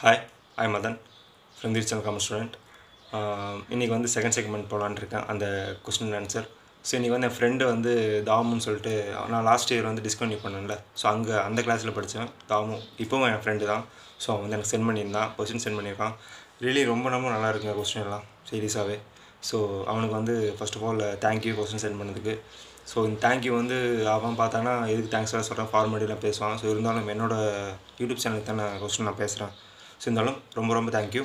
hi I Madan from Tiruchendur commerce student இன்றைக்கி வந்து second segment போகலான்னு இருக்கேன் அந்த கொஸ்டின் ஆன்சர் ஸோ இன்றைக்கி வந்து என் ஃப்ரெண்டு வந்து தாமுன்னு சொல்லிட்டு நான் லாஸ்ட் இயர் வந்து டிஸ்கண்டினியூ பண்ணேன்ல ஸோ அங்கே அந்த கிளாஸில் படித்தேன் தாமு இப்போவும் என் ஃப்ரெண்டு தான் ஸோ அவன் வந்து எனக்கு சென்ட் பண்ணியிருந்தான் கொஸ்டின் சென்ட் பண்ணியிருக்கான் ரியலி ரொம்ப ரொம்ப நல்லா இருக்குங்க கொஸ்டின் எல்லாம் சீரியஸாகவே ஸோ அவனுக்கு வந்து first of all thank you question send பண்ணதுக்கு ஸோ இந்த தேங்க்யூ வந்து அவன் பார்த்தானா எதுக்கு தேங்க்ஸ் எல்லாம் சொல்கிறேன் ஃபார்மாலிட்டிலாம் பேசுவான் ஸோ இருந்தாலும் என்னோட யூடியூப் சேனலுக்கு தான் நான் கொஸ்டின் நான் பேசுகிறேன் ஸோ இருந்தாலும் ரொம்ப ரொம்ப தேங்க்யூ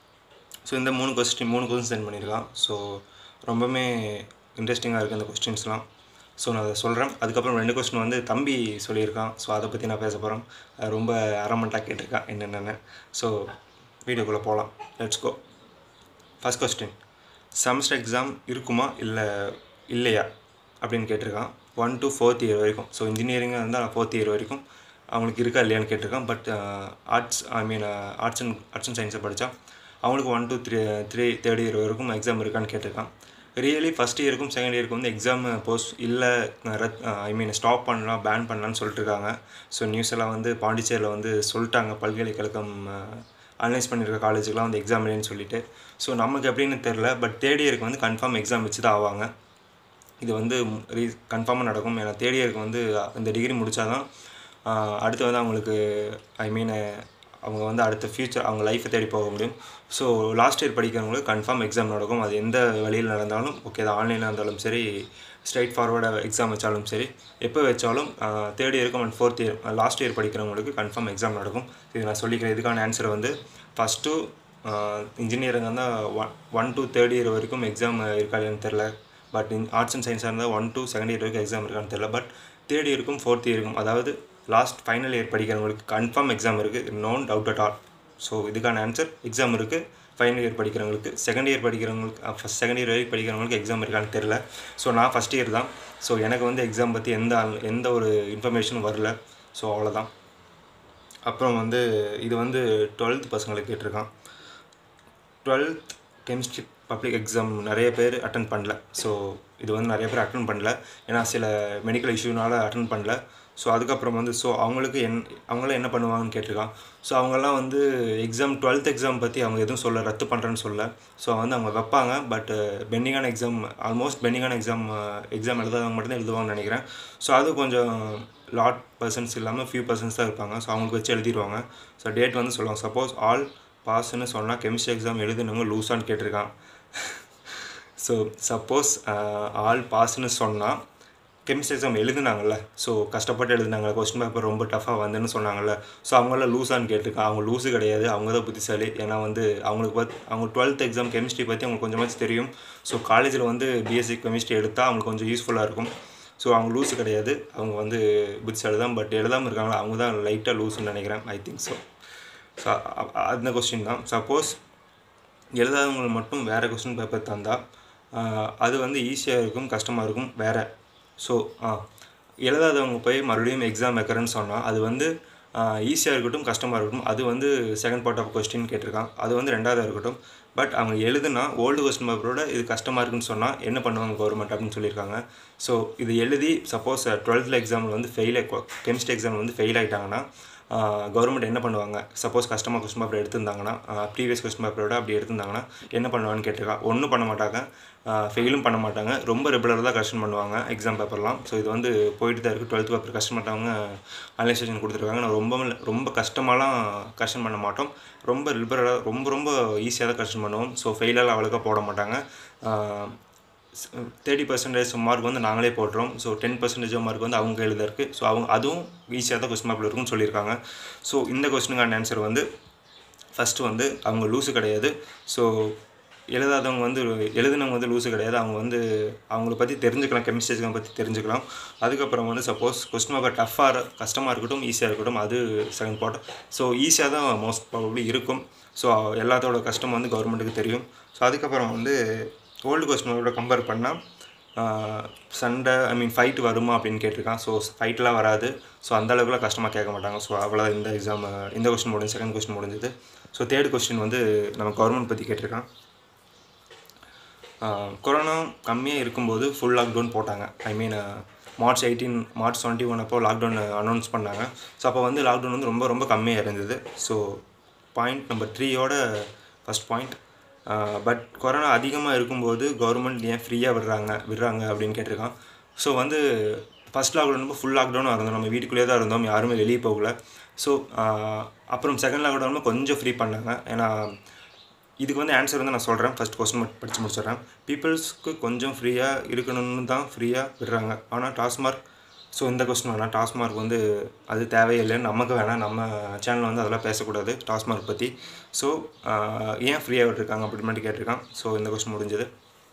ஸோ இந்த மூணு கொஸ்டின் மூணு கொஸ்டின் சென்ட் பண்ணியிருக்கான் ஸோ ரொம்பவுமே இன்ட்ரெஸ்டிங்காக இருக்குது அந்த கொஸ்டின்ஸ்லாம் ஸோ நான் அதை சொல்கிறேன் அதுக்கப்புறம் ரெண்டு கொஸ்டின் வந்து தம்பி சொல்லியிருக்கான் ஸோ அதை பற்றி நான் பேச போகிறேன் ரொம்ப அரமண்டாக கேட்டிருக்கான் என்னென்னு ஸோ வீடியோக்குள்ளே போகலாம் let's go first question semester exam இருக்குமா இல்லை இல்லையா அப்படின்னு கேட்டிருக்கான் ஒன் to ஃபோர்த் இயர் வரைக்கும் ஸோ இன்ஜினியரிங்காக இருந்தால் ஃபோர்த் இயர் வரைக்கும் அவங்களுக்கு இருக்கா இல்லையான்னு கேட்டிருக்கான் but arts I mean arts and arts and சயின்ஸை படித்தா அவங்களுக்கு one to three three third year வரைக்கும் எக்ஸாம் இருக்கான்னு கேட்டிருக்கான் ரியலி ஃபஸ்ட் இயருக்கும் செகண்ட் இயருக்கும் வந்து எக்ஸாம் போஸ்ட் இல்லை ரத் ஐ மீன் ஸ்டாப் பண்ணலாம் பேன் பண்ணலாம்னு சொல்லிட்டு இருக்காங்க ஸோ நியூஸ் எல்லாம் வந்து பாண்டிச்சேரியில் வந்து சொல்லிட்டாங்க பல்கலைக்கழகம் அனலைஸ் பண்ணியிருக்க காலேஜுக்குலாம் வந்து எக்ஸாம் இல்லைன்னு சொல்லிட்டு ஸோ நமக்கு எப்படின்னு தெரில பட் தேர்ட் இயருக்கு வந்து கன்ஃபார்ம் எக்ஸாம் வச்சு தான் ஆவாங்க இது வந்து ரீ கன்ஃபார்மாக நடக்கும் ஏன்னா தேர்ட் இயருக்கு வந்து இந்த டிகிரி முடித்தாதான் அடுத்து வந்து அவங்களுக்கு ஐ மீன் அவங்க வந்து அடுத்த ஃப்யூச்சர் அவங்க லைஃப்பை தேடி போக முடியும் ஸோ லாஸ்ட் இயர் படிக்கிறவங்களுக்கு கன்ஃபார்ம் எக்ஸாம் நடக்கும் அது எந்த வழியில் நடந்தாலும் ஓகே அது ஆன்லைனில் இருந்தாலும் சரி ஸ்ட்ரைட் ஃபார்வர்டாக எக்ஸாம் வச்சாலும் சரி எப்போ வச்சாலும் தேர்ட் இயருக்கும் and fourth year last year படிக்கிறவங்களுக்கு கன்ஃபார்ம் எக்ஸாம் நடக்கும் இது நான் சொல்லிக்கிறேன் இதுக்கான ஆன்சர் வந்து ஃபஸ்ட்டு இன்ஜினியரிங் இருந்தால் one one two third year வரைக்கும் எக்ஸாம் இருக்கா இல்லையான்னு தெரில பட் இன் ஆர்ட்ஸ் அண்ட் சயின்ஸாக இருந்தால் ஒன் டு செகண்ட் இயர் வரைக்கும் எக்ஸாம் இருக்கான்னு தெரில பட் தேர்ட் இயருக்கும் ஃபோர்த் இயருக்கும் அதாவது லாஸ்ட் ஃபைனல் இயர் படிக்கிறவங்களுக்கு கன்ஃபார்ம் எக்ஸாம் இருக்குது no doubt at all so இதுக்கான ஆன்சர் எக்ஸாம் இருக்குது ஃபைனல் இயர் படிக்கிறவங்களுக்கு செகண்ட் இயர் படிக்கிறவங்களுக்கு ஃபஸ்ட் செகண்ட் இயர் வரைக்கும் படிக்கிறவங்களுக்கு எக்ஸாம் இருக்கான்னு தெரில ஸோ நான் ஃபஸ்ட் இயர் தான் ஸோ எனக்கு வந்து எக்ஸாம் பற்றி எந்த எந்த ஒரு இன்ஃபர்மேஷனும் வரல ஸோ அவ்வளோதான் அப்புறம் வந்து இது வந்து டுவெல்த் பசங்களுக்கு கேட்டிருக்கான் டுவெல்த் கெமிஸ்ட்ரி பப்ளிக் எக்ஸாம் நிறைய பேர் அட்டன் பண்ணல ஸோ இது வந்து நிறைய பேர் அட்டன் பண்ணல ஏன்னா சில மெடிக்கல் இஷ்யூனால அட்டன் பண்ணல ஸோ அதுக்கப்புறம் வந்து ஸோ அவங்களுக்கு என் அவங்களாம் என்ன பண்ணுவாங்கன்னு கேட்டிருக்கான் ஸோ அவங்கெல்லாம் வந்து எக்ஸாம் டுவெல்த் எக்ஸாம் பற்றி அவங்க எதுவும் சொல்ல ரத்து பண்ணுறேன்னு சொல்ல ஸோ வந்து அவங்க வைப்பாங்க பட் பெண்டிங்கான எக்ஸாம் ஆல்மோஸ்ட் பெண்டிங்கான எக்ஸாம் எக்ஸாம் எழுதாதவங்க மட்டும்தான் எழுதுவாங்கன்னு நினைக்கிறேன் ஸோ அது கொஞ்சம் லாட் பர்சன்ஸ் இல்லாமல் ஃபியூ பர்சன்ஸ் தான் இருப்பாங்க ஸோ அவங்களுக்கு வச்சு எழுதிடுவாங்க ஸோ டேட் வந்து சொல்லுவாங்க சப்போஸ் ஆல் பாஸ்ன்னு சொன்னால் கெமிஸ்ட்ரி எக்ஸாம் எழுதுனவங்க லூஸான்னு கேட்டிருக்கான் ஸோ சப்போஸ் ஆல் பாஸ்ன்னு சொன்னால் கெமிஸ்ட்ரி எக்ஸாம் எழுதுனாங்கல்ல ஸோ கஷ்டப்பட்டு எழுதுனாங்க கொஸ்டின் பேப்பர் ரொம்ப டஃபாக வந்துன்னு சொன்னாங்கல்ல ஸோ அவங்களாம் லூஸான்னு கேட்டிருக்காங்க அவங்க லூஸு கிடையாது அவங்க தான் புத்திசாலி ஏன்னா வந்து அவங்களுக்கு பத் அவங்க டுவெல்த் எக்ஸாம் கெமிஸ்ட்ரி பற்றி அவங்களுக்கு கொஞ்சமாச்சும் தெரியும் ஸோ காலேஜில் வந்து பிஎஸ்சி கெமிஸ்ட்ரி எடுத்தால் அவங்களுக்கு கொஞ்சம் யூஸ்ஃபுல்லாக இருக்கும் ஸோ அவங்க லூஸு கிடையாது அவங்க வந்து புத்திசாலி தான் பட் எழுதாமல் இருக்காங்களா அவங்க தான் லைட்டாக லூஸுன்னு நினைக்கிறேன் ஐ திங்க் ஸோ ஸோ அந்த கொஸ்டின் தான் சப்போஸ் எழுதாதவங்களுக்கு மட்டும் வேறு கொஸ்டின் பேப்பர் தந்தால் அது வந்து ஈஸியாக இருக்கும் கஷ்டமாக இருக்கும் வேறு ஸோ எழுதாதவங்க போய் மறுபடியும் எக்ஸாம் வைக்கிறேன்னு சொன்னால் அது வந்து ஈஸியாக இருக்கட்டும் கஷ்டமாக இருக்கட்டும் அது வந்து செகண்ட் பார்ட் ஆஃப் கொஸ்டின் கேட்டிருக்கான் அது வந்து ரெண்டாவதாக இருக்கட்டும் பட் அவங்க எழுதுனா ஓல்டு கொஸ்டின் பேப்பரோட இது கஷ்டமாக இருக்குன்னு சொன்னால் என்ன பண்ணுவாங்க கவர்மெண்ட் அப்படின்னு சொல்லியிருக்காங்க ஸோ இது எழுதி சப்போஸ் டுவெல்த்தில் எக்ஸாமில் வந்து ஃபெயில் கெமிஸ்ட்ரி எக்ஸாமில் வந்து ஃபெயில் ஆகிட்டாங்கன்னா கவர்மெண்ட் என்ன பண்ணுவாங்க சப்போஸ் கஸ்டமாக கொஸ்டின் பேப்பர் எடுத்திருந்தாங்கன்னா ப்ரீவியஸ் கொஸ்டின் பேப்பரோட அப்படி எடுத்திருந்தாங்கன்னா என்ன பண்ணுவாங்கன்னு கேட்டிருக்கா ஒன்றும் பண்ண மாட்டாங்க ஃபெயிலும் பண்ண மாட்டாங்க ரொம்ப ரெகுலராக தான் கரெக்ஷன் பண்ணுவாங்க எக்ஸாம் பேப்பர்லாம் ஸோ இது வந்து போயிட்டு தான் இருக்குது டுவெல்த் பேப்பர் கஷ்டம் மாட்டவங்க அனலைசேஷன் கொடுத்துருக்காங்க நான் ரொம்ப ரொம்ப கஷ்டமாலாம் கரெக்ஷன் பண்ண மாட்டோம் ரொம்ப லிபரலாக ரொம்ப ரொம்ப ஈஸியாக தான் கரெக்ஷன் பண்ணுவோம் ஸோ ஃபெயிலெல்லாம் அவ்வளோக்கா போட மாட்டாங்க தேர்ட்டி பர்சன்டேஜ் மார்க் வந்து நாங்களே போட்டுறோம் ஸோ டென் பர்சன்டேஜ் மார்க் வந்து அவங்க கையில் தான் இருக்குது ஸோ அவங்க அதுவும் ஈஸியாக தான் கொஸ்டின் பேப்பர் இருக்கும்னு சொல்லியிருக்காங்க ஸோ இந்த கொஸ்டினுக்கான ஆன்சர் வந்து ஃபஸ்ட்டு வந்து அவங்க லூஸு கிடையாது ஸோ எழுதாதவங்க வந்து எழுதுனவங்க வந்து லூஸு கிடையாது அவங்க வந்து அவங்கள பற்றி தெரிஞ்சுக்கலாம் கெமிஸ்ட்ரி பற்றி தெரிஞ்சுக்கலாம் அதுக்கப்புறம் வந்து சப்போஸ் கொஸ்டின் பேப்பர் டஃப்பாக கஷ்டமாக இருக்கட்டும் ஈஸியாக இருக்கட்டும் அது செகண்ட் பார்ட் ஸோ ஈஸியாக தான் மோஸ்ட் ப்ராபப்ளி இருக்கும் ஸோ எல்லாத்தோட கஷ்டம் வந்து கவர்மெண்ட்டுக்கு தெரியும் ஸோ அதுக்கப்புறம் வந்து ஓல்டு கொஸ்டினோட கம்பேர் பண்ணால் சண்டை ஐ மீன் ஃபைட் வருமா அப்படின்னு கேட்டிருக்கான் ஸோ ஃபைட்லாம் வராது ஸோ அந்த அளவுக்குலாம் கஷ்டமாக கேட்க மாட்டாங்க ஸோ அவ்வளோ இந்த எக்ஸாம் இந்த கொஸ்டின் முடிஞ்சு செகண்ட் கொஸ்டின் முடிஞ்சது ஸோ தேர்ட் கொஸ்டின் வந்து நம்ம கவர்மெண்ட் பற்றி கேட்டிருக்கான் கொரோனா கம்மியாக இருக்கும்போது ஃபுல் லாக்டவுன் போட்டாங்க I mean March eighteen March twenty one அப்போ லாக்டவுன் அனௌன்ஸ் பண்ணாங்க ஸோ அப்போ வந்து லாக்டவுன் வந்து ரொம்ப ரொம்ப கம்மியாக இருந்தது ஸோ பாயிண்ட் நம்பர் த்ரீயோட ஃபஸ்ட் பாயிண்ட் பட் கொரோனா அதிகமாக இருக்கும்போது கவர்மெண்ட் ஏன் ஃப்ரீயாக விடுறாங்க விடுறாங்க அப்படின்னு கேட்டிருக்கான் ஸோ வந்து ஃபஸ்ட் லாக்டவுன் ஃபுல் லாக்டவுனாக இருந்தோம் நம்ம வீட்டுக்குள்ளேயே தான் இருந்தோம் யாருமே வெளியே போகல ஸோ அப்புறம் செகண்ட் லாக்டவுனில் கொஞ்சம் ஃப்ரீ பண்ணாங்க ஏன்னா இதுக்கு வந்து ஆன்சர் வந்து நான் சொல்கிறேன் ஃபஸ்ட் கொஸ்டின் மட்டும் படித்து முடிச்சிடுறேன் பீப்புள்ஸ்க்கு கொஞ்சம் ஃப்ரீயாக இருக்கணும்னு தான் ஃப்ரீயாக விடுறாங்க ஆனால் டாஸ்மார்க் ஸோ இந்த கொஸ்டின் வேணாம் டாஸ்மார்க் வந்து அது தேவையில்லைன்னு நமக்கு வேணாம் நம்ம சேனலில் வந்து அதெல்லாம் பேசக்கூடாது டாஸ்மார்க் பற்றி ஸோ ஏன் ஃப்ரீயாக விட்டுருக்காங்க அப்படின்னு கேட்டிருக்கான் ஸோ இந்த கொஸ்டின் முடிஞ்சது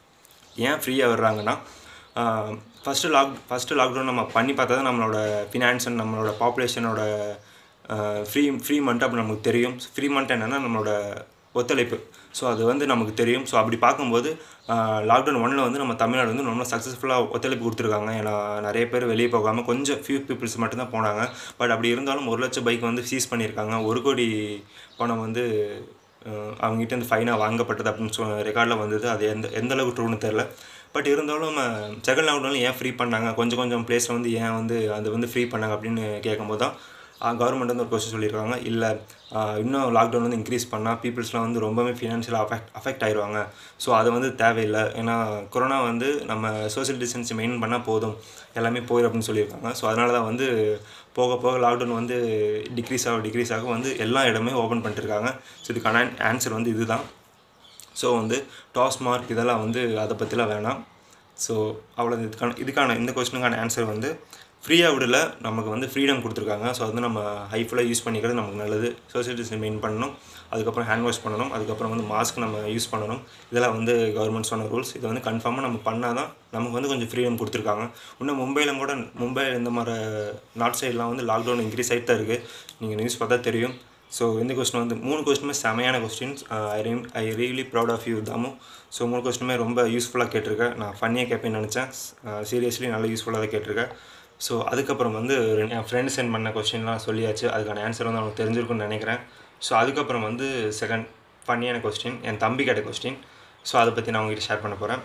ஏன் ஃப்ரீயாக விடுறாங்கன்னா ஃபஸ்ட்டு லாக் ஃபஸ்ட்டு லாக்டவுன் நம்ம பண்ணி பார்த்தா தான் நம்மளோட ஃபினான்ஸ் அண்ட் நம்மளோட பாப்புலேஷனோட ஃப்ரீ ஃப்ரீ மந்த் அப்படி நமக்கு தெரியும் ஃப்ரீ மந்த் என்னென்னா நம்மளோட ஒத்துழைப்பு ஸோ அது வந்து நமக்கு தெரியும் ஸோ அப்படி பார்க்கும்போது லாக்டவுன் ஒன்னில் வந்து நம்ம தமிழ்நாடு வந்து ரொம்ப சக்ஸஸ்ஃபுல்லாக ஒத்துழைப்பு கொடுத்துருக்காங்க ஏன்னா நிறைய பேர் வெளியே போகாமல் கொஞ்சம் ஃபியூ பீப்புள்ஸ் மட்டும்தான் போனாங்க பட் அப்படி இருந்தாலும் ஒரு லட்சம் பைக் வந்து சீஸ் பண்ணியிருக்காங்க ஒரு கோடி பணம் வந்து அவங்ககிட்ட இருந்து ஃபைனாக வாங்கப்பட்டது அப்படின்னு சொல் ரெக்கார்டில் வந்தது அது எந்த எந்த அளவுக்கு ட்ரூன்னு தெரில பட் இருந்தாலும் செகண்ட் லாக்டவுனில் ஏன் ஃப்ரீ பண்ணாங்க கொஞ்சம் கொஞ்சம் பிளேஸில் வந்து ஏன் வந்து அது வந்து ஃப்ரீ பண்ணாங்க அப்படின்னு கேட்கும்போது தான் கவர்மெண்ட் வந்து ஒரு கொஸ்டின் சொல்லியிருக்காங்க இல்லை இன்னும் லாக்டவுன் வந்து இன்க்ரீஸ் பண்ணால் பீப்புள்ஸ்லாம் வந்து ரொம்பவே ஃபினான்ஷியலாக அஃபெக்ட் அஃபெக்ட் ஆயிடுவாங்க ஸோ அது வந்து தேவையில்லை ஏன்னா கொரோனா வந்து நம்ம சோசியல் டிஸ்டன்ஸ் மெயின்டைன் பண்ணால் போதும் எல்லாமே போயிடும் அப்படின்னு சொல்லியிருக்காங்க ஸோ அதனால தான் வந்து போக போக லாக்டவுன் வந்து டிக்ரீஸ் ஆக டிக்ரீஸ் ஆக வந்து எல்லா இடமே ஓப்பன் பண்ணிட்டுருக்காங்க ஸோ இதுக்கான ஆன்சர் வந்து இதுதான் ஸோ வந்து டாஸ் மார்க் இதெல்லாம் வந்து அதை பற்றிலாம் வேணாம் ஸோ அவ்வளோ இதுக்கான இதுக்கான இந்த கொஸ்டினுக்கான ஆன்சர் வந்து ஃப்ரீயாக விடல நமக்கு வந்து ஃப்ரீடம் கொடுத்துருக்காங்க ஸோ வந்து நம்ம ஹைஃபுல்லாக யூஸ் பண்ணிக்கிறது நமக்கு நல்லது சோசியல் டிஸ்டன்ஸ் மெயின் பண்ணணும் அதுக்கப்புறம் ஹேண்ட் வாஷ் பண்ணணும் அதுக்கப்புறம் வந்து மாஸ்க் நம்ம யூஸ் பண்ணணும் இதெல்லாம் வந்து கவர்மெண்ட் சொன்ன ரூல்ஸ் இதை வந்து கன்ஃபார்மாக நம்ம பண்ணால் தான் நமக்கு வந்து கொஞ்சம் ஃப்ரீடம் கொடுத்துருக்காங்க இன்னும் மும்பையில் கூட மும்பை இந்த மாதிரி நார்த் சைட்லாம் வந்து லாக்டவுன் இன்க்ரீஸ் ஆகிட்டு தான் இருக்குது நீங்கள் நியூஸ் பார்த்தா தெரியும் ஸோ இந்த கொஸ்டின் வந்து மூணு கொஸ்டினுமே செமையான கொஸ்டின்ஸ் ஐ ரீம் I really proud of you Dhamu so மூணு கொஸ்டினுமே ரொம்ப யூஸ்ஃபுல்லாக கேட்டிருக்கேன் நான் ஃபன்னியாக கேட்பேன்னு நினச்சேன் சீரியஸ்லி நல்லா யூஸ்ஃபுல்லாக தான் கேட்டிருக்கேன் ஸோ அதுக்கப்புறம் வந்து என் ஃப்ரெண்ட் சென்ட் பண்ண கொஸ்டின்லாம் சொல்லியாச்சு அதுக்கான ஆன்சர் வந்து அவனுக்கு தெரிஞ்சிருக்குன்னு நினைக்கிறேன் ஸோ அதுக்கப்புறம் வந்து செகண்ட் ஃபன்னியான கொஸ்டின் என் தம்பி கேட்ட கொஸ்டின் ஸோ அதை பற்றி நான் உங்ககிட்ட ஷேர் பண்ண போகிறேன்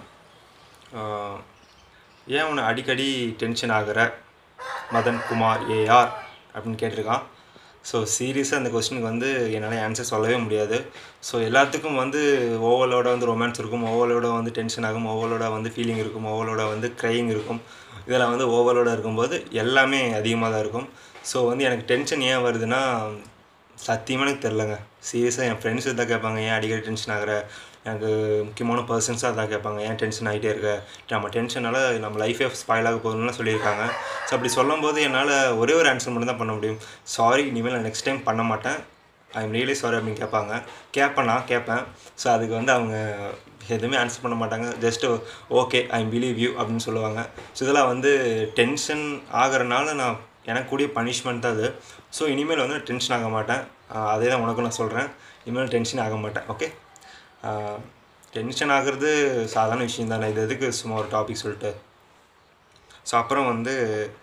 ஏன் உன்னை அடிக்கடி டென்ஷன் ஆகிற மதன் குமார் ஏஆர் அப்படின்னு கேட்டிருக்கான் ஸோ சீரியஸாக அந்த கொஸ்டினுக்கு வந்து என்னால் ஆன்சர் சொல்லவே முடியாது ஸோ எல்லாத்துக்கும் வந்து ஓவலோட வந்து ரொமான்ஸ் இருக்கும் ஓவலோட வந்து டென்ஷன் ஆகும் ஓவலோட வந்து ஃபீலிங் இருக்கும் ஓவலோட வந்து க்ரையிங் இருக்கும் இதெல்லாம் வந்து ஓவலோட இருக்கும்போது எல்லாமே அதிகமாக தான் இருக்கும் ஸோ வந்து எனக்கு டென்ஷன் ஏன் வருதுன்னா சத்தியமாக எனக்கு தெரிலங்க சீரியஸாக என் ஃப்ரெண்ட்ஸ் தான் கேட்பாங்க ஏன் அடிக்கடி டென்ஷன் ஆகிற எனக்கு முக்கியமான பர்சன்ஸாக தான் கேட்பாங்க ஏன் டென்ஷன் ஆகிட்டே இருக்க நம்ம டென்ஷனால் நம்ம லைஃபே ஸ்பாயில் ஆக போகுதுன்னு சொல்லியிருக்காங்க ஸோ அப்படி சொல்லும்போது என்னால் ஒரே ஒரு ஆன்சர் மட்டும் தான் பண்ண முடியும் சாரி இனிமேல் நான் நெக்ஸ்ட் டைம் பண்ண மாட்டேன் ஐ எம் ரியலி சாரி அப்படின்னு கேட்பாங்க கேட்பேன் நான் கேட்பேன் ஸோ அதுக்கு வந்து அவங்க எதுவுமே ஆன்சர் பண்ண மாட்டாங்க just okay I believe you அப்படின்னு சொல்லுவாங்க ஸோ இதெல்லாம் வந்து டென்ஷன் ஆகிறனால நான் எனக்கு கூடிய பனிஷ்மெண்ட் தான் அது ஸோ இனிமேல் வந்து டென்ஷன் ஆக மாட்டேன் அதே தான் உனக்கும் நான் சொல்கிறேன் இனிமேல் டென்ஷன் ஆக மாட்டேன் ஓகே டென்ஷன் ஆகிறது சாதாரண விஷயம் தானே இது எதுக்கு சும்மா ஒரு டாபிக் சொல்லிட்டு ஸோ அப்புறம் வந்து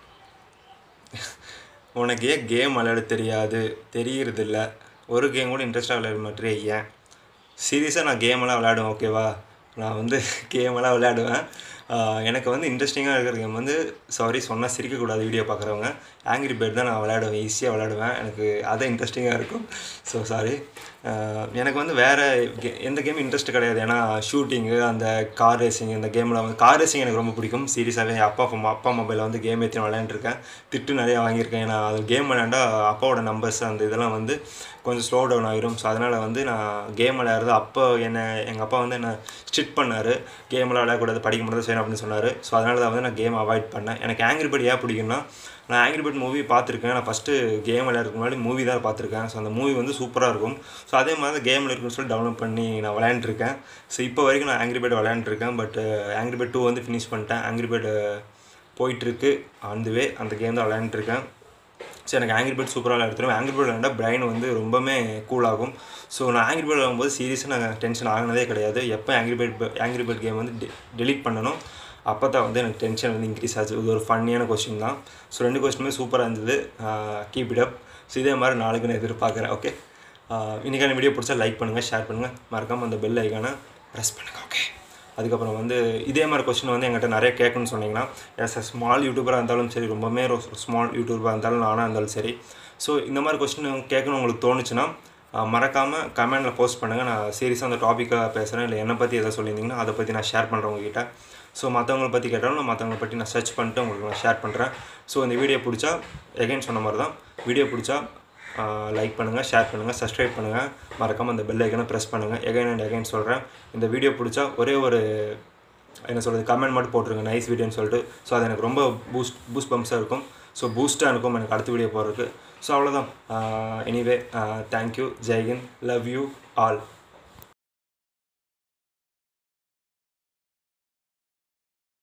உனக்கு ஏன் கேம் விளையாட தெரியாது தெரியறதில்ல ஒரு கேம் கூட இன்ட்ரெஸ்ட்டாக விளையாட மாட்டேறே ஏன் சீரியஸாக நான் கேமெல்லாம் விளையாடுவேன் ஓகேவா நான் வந்து கேமெல்லாம் விளையாடுவேன் எனக்கு வந்து இன்ட்ரெஸ்டிங்காக இருக்கிற கேம் வந்து சாரி சொன்னால் சிரிக்கக்கூடாது வீடியோ பார்க்குறவங்க ஆங்கிரி பேர்ட் தான் நான் விளையாடுவேன் ஈஸியாக விளையாடுவேன் எனக்கு அதை இன்ட்ரெஸ்டிங்காக இருக்கும் ஸோ சாரி எனக்கு வந்து வேறு கே எந்த கேம் இன்ட்ரெஸ்ட் கிடையாது ஏன்னா ஷூட்டிங்கு அந்த கார் ரேசிங் இந்த கேமில் வந்து கார் ரேசிங் எனக்கு ரொம்ப பிடிக்கும் சீரியஸாகவே என் அப்பா அப்பா மொபைலில் வந்து கேம் ஏற்றி விளையாண்டுருக்கேன் திட்டு நிறையா வாங்கியிருக்கேன் ஏன்னா அது கேம் விளையாண்டா அப்பாவோட நம்பர்ஸ் அந்த இதெல்லாம் வந்து கொஞ்சம் ஸ்லோ டவுன் ஆகிரும் ஸோ அதனால் வந்து நான் கேம் விளையாடுறது அப்போ என்னை எங்கள் அப்பா வந்து என்னை ஸ்ட்ரிட் பண்ணார் கேம்லாம் விளையாடக்கூடாது படிக்க மட்டும் செய்யணும் அப்படின்னு சொன்னார் ஸோ அதனால தான் வந்து நான் கேம் அவாய்ட் பண்ணேன் எனக்கு ஆங்கிரி பேர்ட் ஏன் பிடிக்கும்னா நான் ஆங்கிரி பேர்ட் மூவி பார்த்துருக்கேன் நான் ஃபஸ்ட்டு கேம் விளையாடுறதுக்கு முன்னாடி மூவி தான் பார்த்துருக்கேன் ஸோ அந்த மூவி வந்து சூப்பராக இருக்கும் ஸோ அதே மாதிரி தான் கேமில் இருக்குன்னு சொல்லி டவுன்லோட் பண்ணி நான் விளையாண்டுருக்கேன் ஸோ இப்போ வரைக்கும் நான் ஆங்கிரி பேர்ட் விளையாண்டுருக்கேன் பட் ஆங்கிரி பேர்ட் டூ வந்து ஃபினிஷ் பண்ணிட்டேன் ஆங்கிரி பேர்டு போயிட்டுருக்கு அந்த வே அந்த கேம் தான் விளையாண்டுருக்கேன் ஸோ எனக்கு ஆங்கிரி பேர்ட் சூப்பராக விளையாடுறேன் ஆங்கிரி பேர்ட் விளையாண்டா பிரைன் வந்து ரொம்பவே கூல் ஆகும் ஸோ நான் ஆங்கிரி பேர்ட் விளையாடும்போது சீரியஸாக நான் டென்ஷன் ஆகினதே கிடையாது எப்போ angry bird angry bird game வந்து டெலிட் பண்ணணும் அப்போ தான் வந்து எனக்கு டென்ஷன் வந்து இன்க்ரீஸ் ஆச்சு இது ஒரு ஃபன்னியான கொஸ்டின் தான் ஸோ ரெண்டு கொஸ்டினுமே சூப்பராக இருந்தது கீப் இட் அப் ஸோ இதே மாதிரி நாளைக்கு நான் எதிர்பார்க்குறேன் ஓகே இன்றைக்கான வீடியோ பிடிச்சா லைக் பண்ணுங்கள் ஷேர் பண்ணுங்கள் மறக்காமல் அந்த பெல் ஐக்கானை ப்ரெஸ் பண்ணுங்கள் ஓகே அதுக்கப்புறம் வந்து இதே மாதிரி கொஸ்டின் வந்து எங்கிட்ட நிறைய கேட்கணும்னு சொன்னீங்கன்னா எஸ் அ ஸ்மால் யூடியூபராக இருந்தாலும் சரி ரொம்பவே ஸ்மால் யூடியூபராக இருந்தாலும் நானாக இருந்தாலும் சரி ஸோ இந்த மாதிரி கொஸ்டின் கேட்கணும் உங்களுக்கு தோணுச்சுன்னா மறக்காமல் கமெண்டில் போஸ்ட் பண்ணுங்கள் நான் சீரியஸாக அந்த டாப்பிக்காக பேசுகிறேன் இல்லை என்னை பற்றி எதாவது சொல்லியிருந்தீங்கன்னா அதை பற்றி நான் ஷேர் பண்ணுறேன் உங்ககிட்ட ஸோ மற்றவங்களை பற்றி கேட்டாலும் நான் மற்றவங்களை பற்றி நான் சர்ச் பண்ணிட்டு உங்களுக்கு நான் ஷேர் பண்ணுறேன் ஸோ இந்த வீடியோ பிடிச்சா எகைன் சொன்ன மாதிரி தான் வீடியோ பிடிச்சா லைக் பண்ணுங்கள் ஷேர் பண்ணுங்கள் சப்ஸ்கிரைப் பண்ணுங்கள் மறக்காமல் அந்த பெல் ஐக்கனை ப்ரெஸ் பண்ணுங்கள் எகைன் அண்ட் எகைன் சொல்கிறேன் இந்த வீடியோ பிடிச்சா ஒரே ஒரு என்ன சொல்கிறது கமெண்ட் மட்டும் போட்டுருங்க நைஸ் வீடியோன்னு சொல்லிட்டு ஸோ அது எனக்கு ரொம்ப பூஸ்ட் பூஸ்ட் பம்ப்ஸாக இருக்கும் ஸோ பூஸ்ட்டாக இருக்கும் எனக்கு அடுத்த வீடியோ போகிறதுக்கு ஸோ அவ்வளோதான் anyway thank you Jai Hind love you all